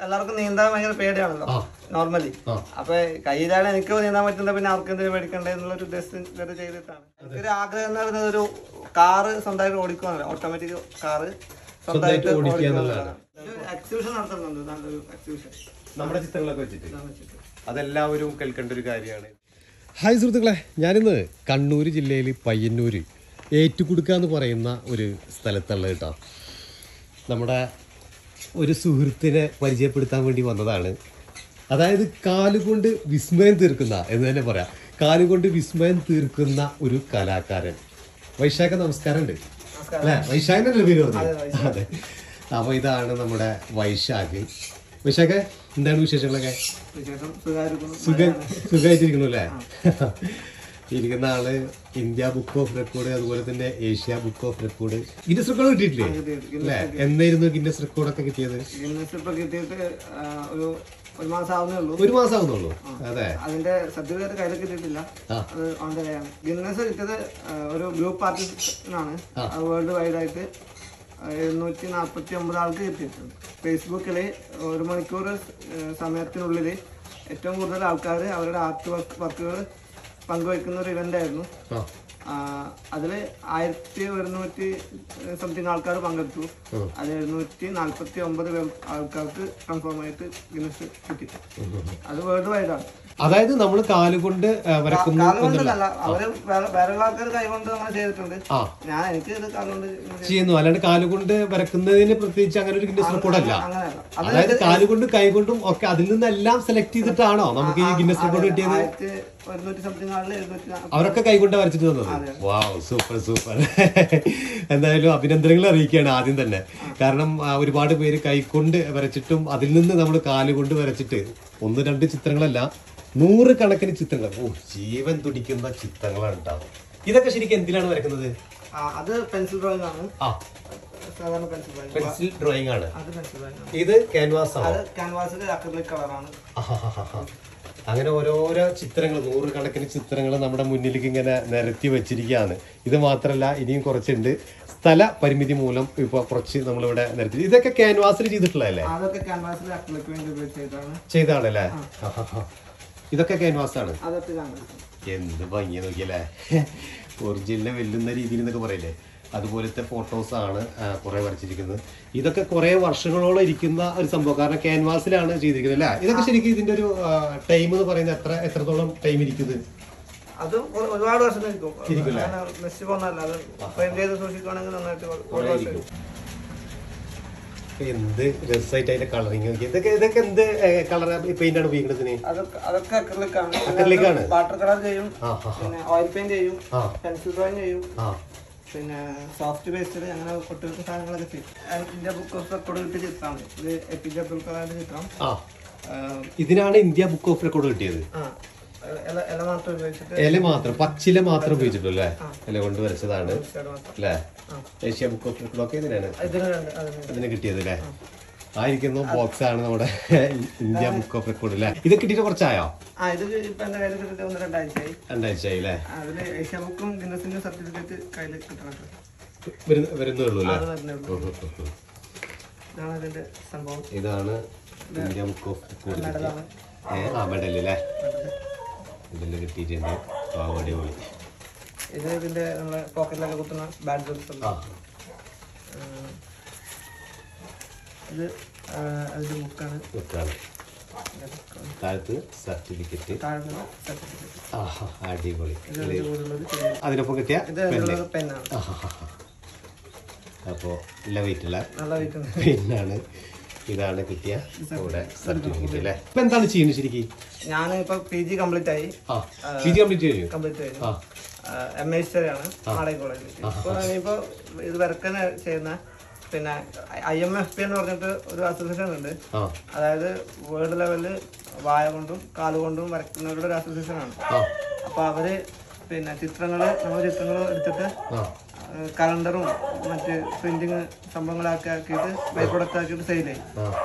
എല്ലാവർക്കും നീന്താൻ ഭയങ്കര പേടിയാണല്ലോ ആ. നോർമലി ആ. അപ്പൊ കയ്യിലാണ് എനിക്ക് നീന്താൻ പറ്റുന്നത് പിന്നെ അവർക്ക് എന്തെങ്കിലും പേടിക്കണ്ടേ എന്നുള്ള ഒരു ഉദ്ദേശത്തിൽ ചെയ്തിട്ടാണ് എനിക്കൊരു ആഗ്രഹം എന്ന് പറയുന്നത് ഒരു കാറ് സ്വന്തമായിട്ട് ഓടിക്കുവാനല്ല ഓട്ടോമാറ്റിക് കാറ് സ്വന്തമായിട്ട് ഓടിക്കുക എന്നുള്ളതാണ്. എക്സിബിഷൻ നടത്തുന്നുണ്ട് നല്ലൊരു എക്സിബിഷൻ നമ്മുടെ ചിത്രങ്ങളൊക്കെ വെച്ചിട്ട് അതെല്ലാവരും കേൾക്കേണ്ട ഒരു കാര്യമാണ് ഹായ് സുഹൃത്തുക്കളെ ഞാനിന്ന് കണ്ണൂർ ജില്ലയിൽ പയ്യന്നൂർ ഏറ്റുകുടുക്ക എന്ന് പറയുന്ന ഒരു സ്ഥലത്തുള്ള കേട്ടോ നമ്മുടെ ഒരു സുഹൃത്തിനെ പരിചയപ്പെടുത്താൻ വേണ്ടി വന്നതാണ് അതായത് കാലുകൊണ്ട് വിസ്മയം തീർക്കുന്ന എന്ന് തന്നെ പറയാം കാലുകൊണ്ട് വിസ്മയം തീർക്കുന്ന ഒരു കലാകാരൻ വൈശാഖ നമസ്കാരമുണ്ട് അല്ലേ വൈശാഖിന്റെ പേര് പറഞ്ഞു അതെ അപ്പൊ ഇതാണ് നമ്മുടെ വൈശാഖ് വൈശാഖ് എന്താണ് വിശേഷങ്ങളൊക്കെ വിശേഷം സുഖമായിരിക്കുന്നു സുഖം സുഖമായിട്ടിരിക്കുന്നു അല്ലേ ഇരിക്കുന്ന ആള് ഇന്ത്യ ബുക്ക് ഓഫ് റെക്കോർഡ് അതുപോലെ തന്നെ Asia book of record Guinness record കിട്ടിയിട്ടില്ലേ അല്ലേ എന്നായിരുന്നു ഗിന്നസ് റെക്കോർഡൊക്കെ കിട്ടിയത് ഗിന്നസ് ഇപ്പൊ കിട്ടിയിട്ട് ആ, ഒരു ഒരു മാസം ആവുന്നേ ഉള്ളൂ ഒരു മാസം ആവുന്നുള്ളൂ അതെ അതിന്റെ സർട്ടിഫിക്കറ്റ് കയ്യിൽ കിട്ടിയിട്ടില്ല ആ. അത് ഓൺ കയ്യാണ് ഗിന്നസ് കിട്ടിയത് ആ, ഒരു ഗ്രൂപ്പ് ആർട്ടിസ്റ്റിനാണ് വേൾഡ് വൈഡ് ആയിട്ട് എഴുന്നൂറ്റി നാൽപ്പത്തി ഒമ്പത് ആൾക്ക് കിട്ടിയിട്ടുണ്ട് ഫേസ്ബുക്കിൽ ഒരു മണിക്കൂർ സമയത്തിനുള്ളിൽ ഏറ്റവും കൂടുതൽ ആൾക്കാർ അവരുടെ ആർട്ട് വർക്ക് വർക്കുകൾ പങ്കുവയ്ക്കുന്ന ഒരു ഇവന്റ് ആയിരുന്നു ആ അതിൽ ആയിരത്തി ഒരുന്നൂറ്റി സംതിങ് ആൾക്കാർ പങ്കെടുത്തു അത് എഴുന്നൂറ്റി നാൽപ്പത്തി ഒമ്പത് ആൾക്കാർക്ക് കൺഫേം ആയിട്ട് ഗിന്നസ് കിട്ടി അത് വേൾഡ് വൈഡ് ആണ് അതായത് നമ്മൾ കാലുകൊണ്ട് ആ, വരക്കുന്നു കാലുകൊണ്ടല്ല അവര് വേറെ വേറെ ആൾക്കാർ കൈകൊണ്ട് അങ്ങനെ ചെയ്തിട്ടുണ്ട് ആ ഞാൻ എനിക്ക് ഇത് കാലുകൊണ്ട് ഇങ്ങനെ ചെയ്യുന്നു അല്ലാണ്ട് കാലുകൊണ്ട് വരക്കുന്നതിന് പ്രത്യേകിച്ച് അങ്ങനെ ഒരു ഗിന്നസ് റെക്കോർഡ് അല്ല അങ്ങനെയല്ല അത് അതായത് കാലുകൊണ്ടും കൈകൊണ്ടും ഒക്കെ അതിൽ നിന്നെല്ലാം സെലക്ട് ചെയ്തിട്ടാണോ നമുക്ക് ഈ ഗിന്നസ് റെക്കോർഡ് കിട്ടിയത് ആയിരത്തി ഒരുന്നൂറ്റി സംതിങ് ആളിൽ എഴുന്നൂറ്റി നാ- അവരൊക്കെ കൈകൊണ്ട് വരച്ചിട്ട് തന്നത് വാവ് സൂപ്പർ സൂപ്പർ എന്തായാലും അഭിനന്ദനങ്ങൾ അറിയിക്കുകയാണ് ആദ്യം തന്നെ കാരണം ആ, ഒരുപാട് പേര് കൈകൊണ്ട് വരച്ചിട്ടും അതിൽ നിന്ന് നമ്മൾ കാലുകൊണ്ട് വരച്ചിട്ട് ഒന്ന് രണ്ട് ചിത്രങ്ങളല്ല നൂറ് കണക്കിന് ചിത്രങ്ങൾ ഓ ജീവൻ തുടിക്കുന്ന ചിത്രങ്ങളാണ് ഉണ്ടാവും ഇതൊക്കെ ശരിക്കും എന്തിനാണ് വരക്കുന്നത് ആ, അത് പെൻസിൽ ഡ്രോയിങ് ആണ് ആ സാധാരണ പെൻസിൽ ഡ്രോയിങ് പെൻസിൽ ഡ്രോയിങ് ആണ് അത് പെൻസിൽ ഡ്രോയിങ് ആണ് ഇത് ക്യാൻവാസ് ആണ് അത് ക്യാൻവാസിൽ അക്രലിക് കളറാണ് ആഹാഹാഹാ. അങ്ങനെ ഓരോരോ ചിത്രങ്ങൾ നൂറുകണക്കിന് ചിത്രങ്ങൾ നമ്മുടെ മുന്നിലേക്ക് ഇങ്ങനെ നിരത്തി വെച്ചിരിക്കുകയാണ് ഇത് മാത്രമല്ല ഇനിയും കുറച്ചുണ്ട് സ്ഥല പരിമിതി മൂലം ഇപ്പൊ കുറച്ച് നമ്മളിവിടെ നിരത്തി ഇതൊക്കെ ക്യാൻവാസിൽ ചെയ്തിട്ടുള്ളതല്ലേ അതൊക്കെ ക്യാൻവാസിൽ അക്രലിക് വേണ്ടി ഉപയോഗിച്ചതാണ് ചെയ്താണല്ലേ ആഹാഹാ. ഇതൊക്കെ ക്യാൻവാസ് ആണ് അതൊക്കെ ക്യാൻവാസ് എന്ത് ഭംഗി നോക്കിയല്ലേ ഒറിജിനലിനെ വെല്ലുന്ന രീതിയിൽ എന്നൊക്കെ പറയില്ലേ അതുപോലത്തെ ഫോട്ടോസ് ആണ് കുറെ വരച്ചിരിക്കുന്നത് ഇതൊക്കെ കുറെ വർഷങ്ങളോളം ഇരിക്കുന്ന ഒരു സംഭവം കാരണം ക്യാൻവാസിലാണ് ചെയ്തിരിക്കുന്നത് അല്ലേ ഇതൊക്കെ ശരിക്കും ഇതിന്റെ ഒരു ടൈം എന്ന് പറയുന്നത് എത്ര എത്രത്തോളം ടൈം ഇരിക്കുന്നത് അത് ഒ- ഒരുപാട് വർഷം നിൽക്കും ഇരിക്കുമല്ലേ? മെസ്സി പോകുന്നല്ല അത് പെയിന്റ് ചെയ്ത് സൂക്ഷിക്കുകയാണെങ്കിൽ നന്നായിട്ട് ഒരുപാട് വർഷം ഇരിക്കും. എന്ത് രസമായിട്ട് അതിന്റെ കളറിങ് നോക്കി ഇതൊക്കെ ഇതൊക്കെ എന്ത് കളർ പെയിന്റ് ആണ് ഉപയോഗിക്കുന്നതിന് അതൊക്കെ അതൊക്കെ അക്രലിക് ആണ് Acrylic ആണ്? വാട്ടർ കളർ ചെയ്യും ആ ആ പിന്നെ ഓയിൽ പെയിന്റ് ചെയ്യും ആ പെൻസിൽ ഡ്രോയിങ് ചെയ്യും ആ പിന്നെ സോഫ്റ്റ് പേസ്റ്റിൽ അങ്ങനെ ഒട്ടുമിക്ക സാധനങ്ങളൊക്കെ ചെയ്യും അത് ഇന്ത്യ ബുക്ക് ഓഫ് റെക്കോർഡ് കിട്ടിയ ചിത്രമാണ് ഇത് എ പി ജെ അബ്ദുൽ കലാമിന്റെ ചിത്രം ആ ആ, ഇതിനാണ് ഇന്ത്യ ബുക്ക് ഓഫ് റെക്കോർഡ് കിട്ടിയത് ആ ഇല ഇല മാത്രം ഉപയോഗിച്ചിട്ട് ഇല മാത്രം പച്ചില മാത്രം ഉപയോഗിച്ചിട്ടുള്ളൂ അല്ലേ ഇല കൊണ്ട് വരച്ചതാണ് side മാത്രം അല്ലേ ഏഷ്യ ബുക്ക് ഓഫ് റെക്കോർഡ് ഒക്കെ ഇതിനാണ് ഇതിന് രണ്ട് അതിന് അതിന് കിട്ടിയത് അല്ലേ ആയിരിക്കുന്ന ബോക്സ് ആണ് നമ്മുടെ ഇന്ത്യ ബുക്ക് ഓഫ് റെക്കോർഡ് അല്ലേ ഇത് കിട്ടിയിട്ട് കുറച്ചായോ ആ ഇത് ഇപ്പൊ എന്റെ കയ്യിൽ കിട്ടിയിട്ട് ഒന്ന് രണ്ടാഴ്ചയായി രണ്ടാഴ്ചയായി അല്ലേ അതില് ഏഷ്യ ബുക്കും ഗിന്നസിന്റെ സർട്ടിഫിക്കറ്റ് കയ്യിൽ കിട്ടണം വരുന്ന- വരുന്നേ ഉള്ളൂ അല്ലേ അത് വരുന്നേ ഉള്ളൂ. ഉം, ഉം, ഉം. ഇതാണ് ഇതിന്റെ സംഭവം ഇതാണ് ഇന്ത്യ ബുക്ക് ഓഫ് റെക്കോർഡ് മെഡലാണ് ആ മെഡൽ അല്ലേ ഇതിൽ കിട്ടിയിട്ടുണ്ട് ആ, അടിപൊളി ഇത് ഇതിന്റെ നമ്മളെ പോക്കറ്റിലൊക്കെ കുത്തുന്ന ബാഡ് ബോക്സ് ആ ഇത് ആ, അതിന്റെ ബുക്കാണ് ബുക്കാണ് താഴത്ത് സർട്ടിഫിക്കറ്റ് താഴെ സർട്ടിഫിക്കറ്റ് ആ അടിപൊളി ഇത് അതിന്റെ കൂടെയുള്ളത് ചെറിയ- അതിനൊപ്പം കിട്ടിയ ഇത് അതിലുള്ളത് പെന്നാണ് അപ്പോൾ നല്ല വെയിറ്റ് ഉള്ള നല്ല വെയിറ്റ് ഉണ്ട് പെന്നാണ് ഇതാണ് കിട്ടിയ ഇവിടെ സർട്ടിഫിക്കറ്റ് അല്ലേ ഇപ്പൊ എന്താണ് ചെയ്യുന്നത് ശരിക്കും ഞാൻ ഇപ്പൊ പി ജി കംപ്ലീറ്റ് ആയി ആ പി ജി കംപ്ലീറ്റ് കഴിഞ്ഞു കംപ്ലീറ്റ് ആ ആയി എം എ ഹിസ്റ്ററിയാണ് നാടക കോളേജിൽ ഇപ്പൊ ഇനിയിപ്പോ ഇത് വരക്കാൻ ചെയ്യുന്ന പിന്നെ ഐ എം എഫ് പി എന്ന് പറഞ്ഞിട്ട് ഒരു അസോസിയേഷൻ ഉണ്ട് ആ അതായത് വേൾഡ് ലെവലിൽ വായ കൊണ്ടും കാലുകൊണ്ടും വരയ്ക്കുന്നവരുടെ ഒരു അസോസിയേഷൻ ആണ് ആ അപ്പൊ അവര് പിന്നെ ചിത്രങ്ങള് നമ്മൾ ചിത്രങ്ങൾ എടുത്തിട്ട് ആ കലണ്ടറും മറ്റ് പ്രിന്റിങ് സംഭവങ്ങളൊക്കെ ആക്കിയിട്ട് ബൈ പ്രൊഡക്റ്റ് ആക്കിയിട്ട് സെയിൽ ചെയ്യും ആ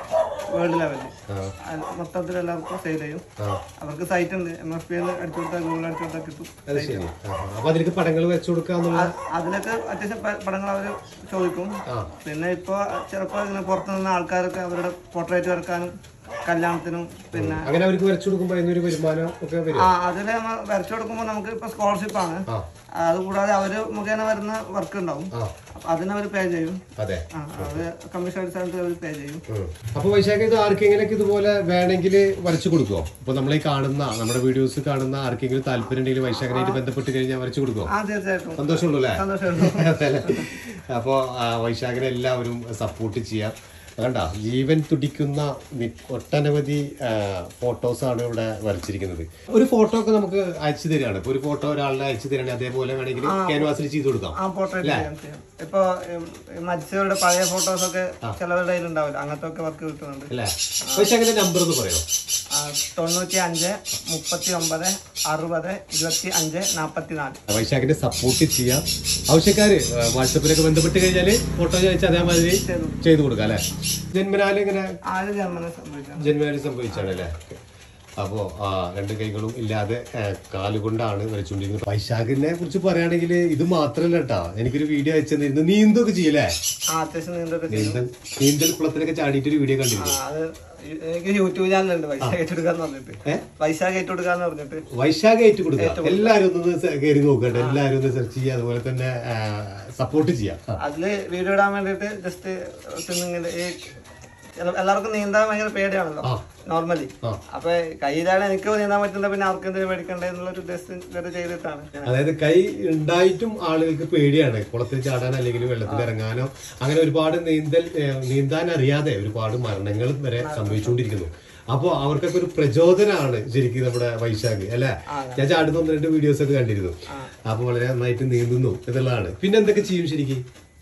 വേൾഡ് ലെവലിൽ ആ മൊത്തത്തിൽ എല്ലാവർക്കും സെയിൽ ചെയ്യും ആ അവർക്ക് സൈറ്റ് ഉണ്ട് എം എഫ് പി അടിച്ചു കൊടുത്താൽ ഗൂഗിൾ അടിച്ചു കൊടുത്താൽ കിട്ടും അത് ശരി ആ, ആ. അപ്പൊ അതിലേക്ക് പടങ്ങൾ വെച്ചു കൊടുക്കാന്നുള്ള അ- അതിലൊക്കെ അത്യാവശ്യം പ- പടങ്ങൾ അവർ ചോദിക്കും ആ പിന്നെ ഇപ്പൊ ചിലപ്പോൾ ഇങ്ങനെ പുറത്തു നിന്ന് ആൾക്കാരൊക്കെ അവരുടെ പോർട്രേറ്റ് വരക്കാനും കല്യാണത്തിനും പിന്നെ അങ്ങനെ അവർക്ക് വരച്ചു കൊടുക്കുമ്പോ അതിനൊരു വരുമാനം ഒക്കെ വരും ആ അതിൽ നമ്മൾ വരച്ചു കൊടുക്കുമ്പോൾ നമുക്ക് ഇപ്പൊ സ്കോളർഷിപ്പ് ആണ് ആ അതുകൂടാതെ അവര് മുഖേന വരുന്ന വർക്ക് ഉണ്ടാവും ആ അപ്പൊ അതിന് അവർ പേ ചെയ്യും അതെ ആ അവര് കമ്മീഷൻ അടിസ്ഥാനത്തിൽ അവർ പേ ചെയ്യും ഉം. അപ്പൊ വൈശാഖ ഇത് ആർക്കെങ്കിലും ഇതുപോലെ വേണമെങ്കിൽ വരച്ചു കൊടുക്കുമോ അപ്പൊ നമ്മൾ ഈ കാണുന്ന നമ്മുടെ വീഡിയോസ് കാണുന്ന ആർക്കെങ്കിലും താല്പര്യം ഉണ്ടെങ്കിൽ വൈശാഖനായിട്ട് ബന്ധപ്പെട്ട് കഴിഞ്ഞാൽ വരച്ചു കൊടുക്കുമോ ആ തീർച്ചയായിട്ടും സന്തോഷമുള്ളൂ അല്ലേ സന്തോഷമുള്ളൂ അതെല്ലേ? അപ്പോ ആ, വൈശാഖനെ എല്ലാവരും സപ്പോർട്ട് ചെയ്യാം കണ്ട ജീവൻ തുടിക്കുന്ന നി- ഒട്ടനവധി ഫോട്ടോസ് ആണ് ഇവിടെ വരച്ചിരിക്കുന്നത് ഒരു ഫോട്ടോ ഒക്കെ നമുക്ക് അയച്ചു തരികയാണ് ഇപ്പൊ ഒരു ഫോട്ടോ ഒരാളുടെ അയച്ചു തരികയാണെങ്കിൽ അതേപോലെ വേണമെങ്കിൽ ക്യാൻവാസിൽ ചെയ്തു കൊടുക്കാം ആ പോർട്രേറ്റ് ചെയ്യാം ചെയ്യാം ഇപ്പൊ ഉം, ഈ മത്സ്യരുടെ പഴയ ഫോട്ടോസ് ഒക്കെ ചിലവരുടെ കയ്യിൽ ഉണ്ടാവില്ല അങ്ങനത്തെ ഒക്കെ വർക്ക് കിട്ടുന്നുണ്ട് അല്ലേ വൈശാഖന്റെ നമ്പർ ഒന്ന് പറയോ ആ, തൊണ്ണൂറ്റി അഞ്ച് മുപ്പത്തി ഒമ്പത് അറുപത് ഇരുപത്തി അഞ്ച് നാപ്പത്തി നാല് വൈശാഖിനെ സപ്പോർട്ട് ചെയ്യാം ആവശ്യക്കാര് വാട്സപ്പിലൊക്കെ ബന്ധപ്പെട്ട് കഴിഞ്ഞാല് ഫോട്ടോ അയച്ചാൽ അതേമാതിരി ചെയ്തു കൊടുക്കാം അല്ലെ ജന്മനാല് ഇങ്ങനെ ആര് ജന്മനെ സംഭവിക്കാം ജന്മനാല് സംഭവിച്ചാണ് അല്ലേ അപ്പോ ആ രണ്ട് കൈകളും ഇല്ലാതെ ആ, കാലുകൊണ്ടാണ് വരച്ചുകൊണ്ടിരുന്നത് വൈശാഖിനെ കുറിച്ച് പറയുകയാണെങ്കിൽ ഇത് മാത്രല്ല കേട്ടാ എനിക്കൊരു വീഡിയോ അയച്ചു തന്നിരുന്നു നീന്തൊക്കെ ചെയ്യല്ലേ ആ അത്യാവശ്യം നീന്തൊക്കെ ചെയ്യും നീന്തൽ നീന്തൽ കുളത്തിലൊക്കെ ചാടിയിട്ട് ഒരു വീഡിയോ ആ, കണ്ടിരുന്നു അത് എനിക്ക് യൂട്യൂബ് ചാനലുണ്ട് വൈശാഖ് ഏറ്റെടുക്കാന്ന് പറഞ്ഞിട്ട് ഏ? വൈശാഖ് ഏറ്റെടുക്കാന്ന് പറഞ്ഞിട്ട് വൈശാഖ ഏറ്റു കൊടുക്കുക എല്ലാരും ഒന്ന് സ- കയറി നോക്കട്ടെ എല്ലാരും ഒന്ന് സെർച്ച് ചെയ്യുക അതുപോലെ തന്നെ സപ്പോർട്ട് ചെയ്യാം ആ. അതില് വീഡിയോ ഇടാൻ വേണ്ടിട്ട് ജസ്റ്റ് ഇങ്ങനെ ഈ ചില- എല്ലാവർക്കും നീന്താൻ ഭയങ്കര പേടിയാണല്ലോ ആ. നോർമലി ആ. അപ്പൊ കയ്യിലാണ് എനിക്ക് നീന്താൻ പറ്റുന്നത് പിന്നെ അവർക്ക് എന്തെങ്കിലും പേടിക്കണ്ടേ എന്നുള്ള ഒരു ഉദ്ദേശത്തിൽ ചെയ്തിട്ടാണ് ഇങ്ങനെ. അതായത് കൈ ഉണ്ടായിട്ടും ആളുകൾക്ക് പേടിയാണ് കുളത്തിൽ ചാടാൻ അല്ലെങ്കിൽ വെള്ളത്തിൽ ഇറങ്ങാനോ അങ്ങനെ ഒരുപാട് നീന്തൽ ഏഹ്, നീന്താൻ അറിയാതെ ഒരുപാട് മരണങ്ങൾ വരെ സംഭവിച്ചുകൊണ്ടിരിക്കുന്നു അപ്പോൾ അവർക്കൊക്കെ ഒരു പ്രചോദനമാണ് ശരിക്കും നമ്മുടെ വൈശാഖ് അല്ലെ ഞാൻ ചാടുന്ന ഒന്ന് രണ്ട് വീഡിയോസ് ഒക്കെ കണ്ടിരുന്നു അപ്പൊ വളരെ നന്നായിട്ട് നീന്തുന്നു എന്നുള്ളതാണ് പിന്നെ എന്തൊക്കെ ചെയ്യും ശരിക്കും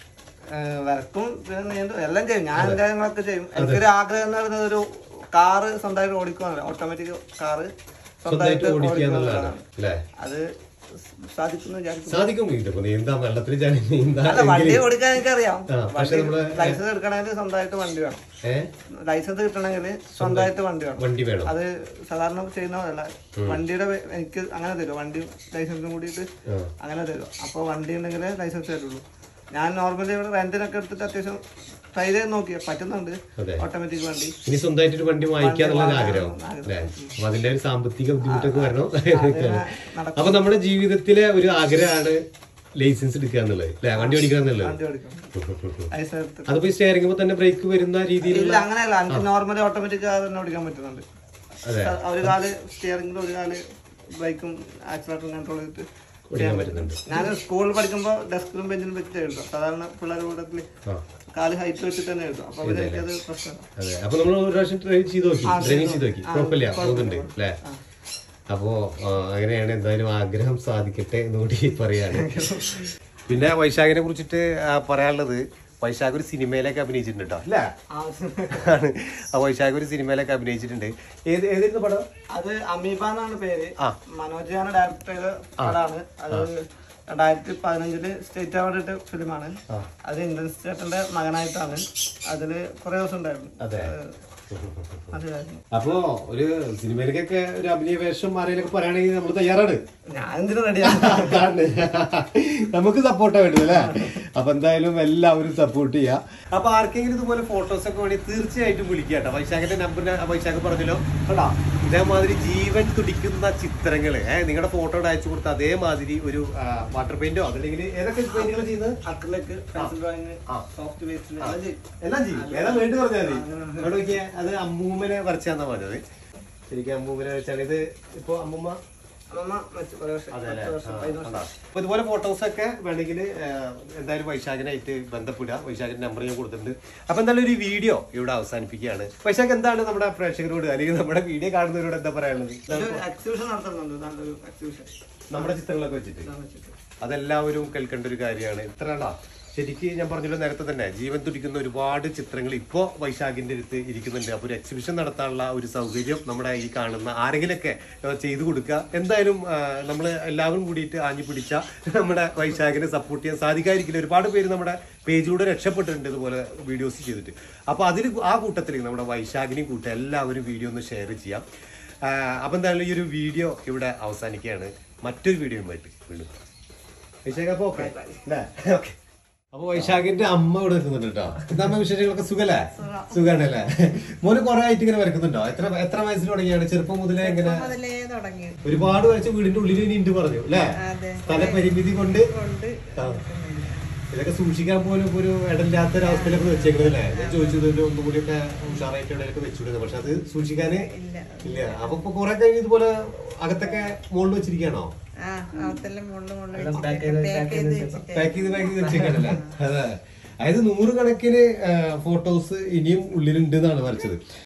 ഏഹ് വരക്കും പിന്നെ നീന്തും എല്ലാം ചെയ്യും ഞാൻ എന്റെ കാര്യങ്ങളൊക്കെ ചെയ്യും എനിക്കൊരു ആഗ്രഹം എന്ന് പറയുന്നത് ഒരു കാറ് സ്വന്തമായിട്ട് ഓടിക്കുവാണ് ഓട്ടോമാറ്റിക് കാറ് സ്വന്തമായിട്ട് സ്വന്തമായിട്ട് ഓടിക്കുക ഓടിക്കുക എന്നുള്ളതാണ് അല്ലെ അത് സാധിക്കുന്നു വിചാരിക്കുന്നു സാധിക്കും ഇതിപ്പോ നീന്താൻ വെള്ളത്തിൽ ചാടി നീന്താൻ അല്ല വണ്ടി ഓടിക്കാൻ എനിക്കറിയാം ആ, പക്ഷെ നമ്മള് ലൈസൻസ് എടുക്കണമെങ്കിൽ സ്വന്തമായിട്ട് വണ്ടി വേണം ഏഹ് ലൈസൻസ് കിട്ടണമെങ്കിൽ സ്വന്തമായിട്ട് വണ്ടി വേണം വണ്ടി വേണം അത് സാധാരണ ചെയ്യുന്ന പോലെയല്ല വണ്ടിയുടെ വെ- എനിക്ക് അങ്ങനെ തരും വണ്ടി ലൈസൻസും കൂടിയിട്ട് ആ. അങ്ങനെ തരും അപ്പോൾ വണ്ടി ഉണ്ടെങ്കിലേ ലൈസൻസ് തരുള്ളൂ ഞാൻ നോർമലി ഇവിടെ റെന്റിനൊക്കെ എടുത്തിട്ട് അത്യാവശ്യം ട്രൈ ചെയ്ത് നോക്കി പറ്റുന്നുണ്ട് അതെ. ഓട്ടോമാറ്റിക് വണ്ടി ഇനി സ്വന്തമായിട്ട് ഒരു വണ്ടി വാങ്ങിക്കാന്നുള്ള ആഗ്രഹം അല്ലേ അപ്പൊ അതിന്റെ ഒരു സാമ്പത്തിക ബുദ്ധിമുട്ടൊക്കെ വരണം നടക്കും. അപ്പൊ നമ്മുടെ ജീവിതത്തിലെ ഒരു ആഗ്രഹമാണ് ലൈസൻസ് എടുക്കുക എന്നുള്ളത് അല്ലെ വണ്ടി ഓടിക്കുക എന്നുള്ളത് വണ്ടി ഓടിക്കും ലൈസൻസ് എടുത്ത് അതിപ്പോ സ്റ്റിയറിംഗ് തന്നെ ബ്രേക്ക് വരുന്ന രീതിയിലുള്ള ഇല്ല അങ്ങനെയല്ല എനിക്ക് നോർമലി ഓട്ടോമാറ്റിക് കാർ തന്നെ ഓടിക്കാൻ പറ്റുന്നുണ്ട് അതെ ഒരു കാല് സ്റ്റിയറിംഗിൽ ഒരു കാല് ബ്രേക്കും ആക്സിലേറ്ററും കൺട്രോൾ ചെയ്തിട്ട് ഓടിക്കാൻ പറ്റുന്നുണ്ട് ഞാൻ സ്കൂളിൽ പഠിക്കുമ്പോൾ ഡെസ്കിലും ബെഞ്ചിലും വെച്ചിട്ട് എഴുതാം സാധാരണ പിള്ളേർ കൂട്ടത്തിൽ ആ കാല് ഹൈറ്റ് വെച്ചിട്ട് തന്നെ എഴുതാം അപ്പൊ അവര് എനിക്കത് പ്രശ്നമാണ് അതെ അപ്പൊ നമ്മൾ ഒരു പ്രാവശ്യം ഡ്രൈവ് ചെയ്ത് നോക്കി ഡ്രൈവിംഗ് ചെയ്ത് നോക്കി കുഴപ്പമില്ല പോകുന്നുണ്ട് അല്ലേ അപ്പോ ആ, അങ്ങനെയാണ് എന്തായാലും ആഗ്രഹം സാധിക്കട്ടെ എന്നുകൂടി പറയാണ് പിന്നെ വൈശാഖിനെ കുറിച്ചിട്ട് ആ, പറയാനുള്ളത് വൈശാഖ് ഒരു സിനിമയിലൊക്കെ അഭിനയിച്ചിട്ടുണ്ട് കേട്ടോ അല്ലേ ആണ് ആ വൈശാഖ് ഒരു സിനിമയിലൊക്കെ അഭിനയിച്ചിട്ടുണ്ട് ഏത് ഏതായിരുന്നു പടം അത് അമീബ എന്നാണ് പേര് ആ. മനോജാണ് ഡയറക്ടർ ചെയ്ത പടമാണ് അത് രണ്ടായിരത്തി പതിനഞ്ചില് സ്റ്റേറ്റ് അവാർഡ് കിട്ടിയ ഫിലിമാണ് അത് ഇന്ദ്രൻസ് ചേട്ടന്റെ മകനായിട്ടാണ് അതില് കുറെ ദിവസം ഉണ്ടായിരുന്നു അതെ അതിലായിരുന്നു അപ്പോ ഒരു സിനിമയിലേക്കൊക്കെ ഒരു അഭിനയ വേഷം ആരെയൊക്കെ പറയുകയാണെങ്കിൽ നമ്മൾ തയ്യാറാണ് ഞാൻ എന്തിനു റെഡിയാണ് അതാണ്. നമുക്ക് സപ്പോർട്ടാ വേണ്ടത് അല്ലേ അപ്പൊ എന്തായാലും എല്ലാവരും സപ്പോർട്ട് ചെയ്യാം അപ്പൊ ആർക്കെങ്കിലും ഇതുപോലെ ഫോട്ടോസ് ഒക്കെ വേണമെങ്കിൽ തീർച്ചയായിട്ടും വിളിക്കുക കേട്ടോ വൈശാഖിന്റെ നമ്പർ വൈശാഖ് പറഞ്ഞല്ലോ കേട്ടോ ഇതേമാതിരി ജീവൻ തുടിക്കുന്ന ചിത്രങ്ങള് ഏഹ് നിങ്ങളുടെ ഫോട്ടോ അയച്ചു കൊടുത്ത അതേമാതിരി ഒരു വാട്ടർ പെയിന്റോ അതല്ലെങ്കിൽ ഏതൊക്കെ പെയിന്റുകൾ ചെയ്യുന്നത് acrylic pencil drawing soft waste എല്ലാം ചെയ്യും എല്ലാം ചെയ്യും ഏതാ വേണ്ടി പറഞ്ഞാൽ മതി അവിടെ നോക്കിയേ അത് അമ്മൂമ്മനെ വരച്ചാന്നാ പറഞ്ഞത് ശരിക്കും അമ്മൂമ്മനെ വെച്ചാണ് ഇത് ഇപ്പൊ അമ്മൂമ്മ അമ്മ വെച്ച് ഒരു വർഷം അതെല്ലേ? പത്ത് വർഷം ആ, പതിനഞ്ച് വർഷം കണ്ടോ? അപ്പൊ ഇതുപോലെ ഫോട്ടോസ് ഒക്കെ വേണമെങ്കിൽ എന്തായാലും വൈശാഖനായിട്ട് ബന്ധപ്പെടുക വൈശാഖിന്റെ നമ്പർ ഞാൻ കൊടുത്തിട്ടുണ്ട് അപ്പൊ എന്തായാലും ഒരു വീഡിയോ ഇവിടെ അവസാനിപ്പിക്കുകയാണ് വൈശാഖ് എന്താണ് നമ്മുടെ പ്രേക്ഷകരോട് അല്ലെങ്കിൽ നമ്മുടെ വീഡിയോ കാണുന്നവരോട് എന്താ പറയാനുള്ളത് ഒരു എക്സിബിഷൻ നടത്തുന്നുണ്ട് നല്ലൊരു എക്സിബിഷൻ നമ്മുടെ ചിത്രങ്ങളൊക്കെ വെച്ചിട്ട് ഇതാണ് വെച്ചിട്ട് അതെല്ലാവരും കേൾക്കേണ്ട ഒരു കാര്യമാണ് ഇത്ര കണ്ടോ ശരിക്ക് ഞാൻ പറഞ്ഞല്ലോ നേരത്തെ തന്നെ ജീവൻ തുടിക്കുന്ന ഒരുപാട് ചിത്രങ്ങൾ ഇപ്പോൾ വൈശാഖിന്റെ അടുത്ത് ഇരിക്കുന്നുണ്ട് അപ്പോൾ ഒരു എക്സിബിഷൻ നടത്താനുള്ള ഒരു സൗകര്യം നമ്മുടെ ഈ കാണുന്ന ആരെങ്കിലൊക്കെ ഏഹ്, ചെയ്തു കൊടുക്കുക എന്തായാലും നമ്മൾ എല്ലാവരും കൂടിയിട്ട് ആഞ്ഞു പിടിച്ച നമ്മുടെ വൈശാഖിനെ സപ്പോർട്ട് ചെയ്യാൻ സാധിക്കാതിരിക്കില്ല ഒരുപാട് പേര് നമ്മുടെ പേജിലൂടെ രക്ഷപ്പെട്ടിട്ടുണ്ട് ഇതുപോലെ വീഡിയോസ് ചെയ്തിട്ട് അപ്പോൾ അതിൽ ആ കൂട്ടത്തിൽ നമ്മുടെ വൈശാഖിനെയും കൂട്ടം എല്ലാവരും വീഡിയോ ഒന്ന് ഷെയർ ചെയ്യാം അപ്പം എന്തായാലും ഈ ഒരു വീഡിയോ ഇവിടെ അവസാനിക്കുകയാണ് മറ്റൊരു വീഡിയോയുമായിട്ട് വീണ്ടും വൈശാഖ അപ്പോൾ ഓക്കെ അല്ലേ ഓക്കെ അപ്പൊ വൈശാഖിന്റെ അമ്മ ഇവിടെ നിൽക്കുന്നുണ്ട് കേട്ടോ എന്താ വിശേഷങ്ങളൊക്കെ സുഖല്ലേ സുഖാണല്ലേ മോന് കുറെ ആയിട്ട് ഇങ്ങനെ വരക്കുന്നുണ്ടോ എത്ര എത്ര വയസ്സിൽ തുടങ്ങിയാണ് ചെറുപ്പം മുതലേ ഇങ്ങനെ മുതലേ തുടങ്ങി ഒരുപാട് വരച്ച വീടിന്റെ ഉള്ളിൽ ഇനി ഉണ്ട് പറഞ്ഞു അല്ലേ അതെ. സ്ഥല പരിമിതി കൊണ്ട് കൊണ്ട് ആ. ഇതൊക്കെ സൂക്ഷിക്കാൻ പോലും ഇപ്പൊ ഒരു ഇടമില്ലാത്ത ഒരു അവസ്ഥയിലൊക്കെ വെച്ചേക്കുന്നത് അല്ലേ ഞാൻ ചോദിച്ചത് ഒരു ഒന്നും കൂടി ഒക്കെ ഉഷാറായിട്ട് എവിടെയൊക്കെ വെച്ചുവിടുന്നത് പക്ഷെ അത് സൂക്ഷിക്കാന് ഇല്ല ഇല്ല അപ്പൊ ഇപ്പൊ കുറെ കഴിഞ്ഞ് ഇതുപോലെ അകത്തൊക്കെ മുകളിൽ വെച്ചിരിക്കുകയാണോ ആ അവത്തെല്ലാം മുകളിൽ മുകളിൽ പാക്ക് ചെയ്ത് വെച്ചിട്ട് പാക്ക് ചെയ്ത് പാക്ക് ചെയ്ത് വെച്ചേക്കാണല്ലേ അതെ അതായത് നൂറുകണക്കിന് ഫോട്ടോസ് ഇനിയും ഉള്ളിലുണ്ട് എന്നാണ് വരച്ചത്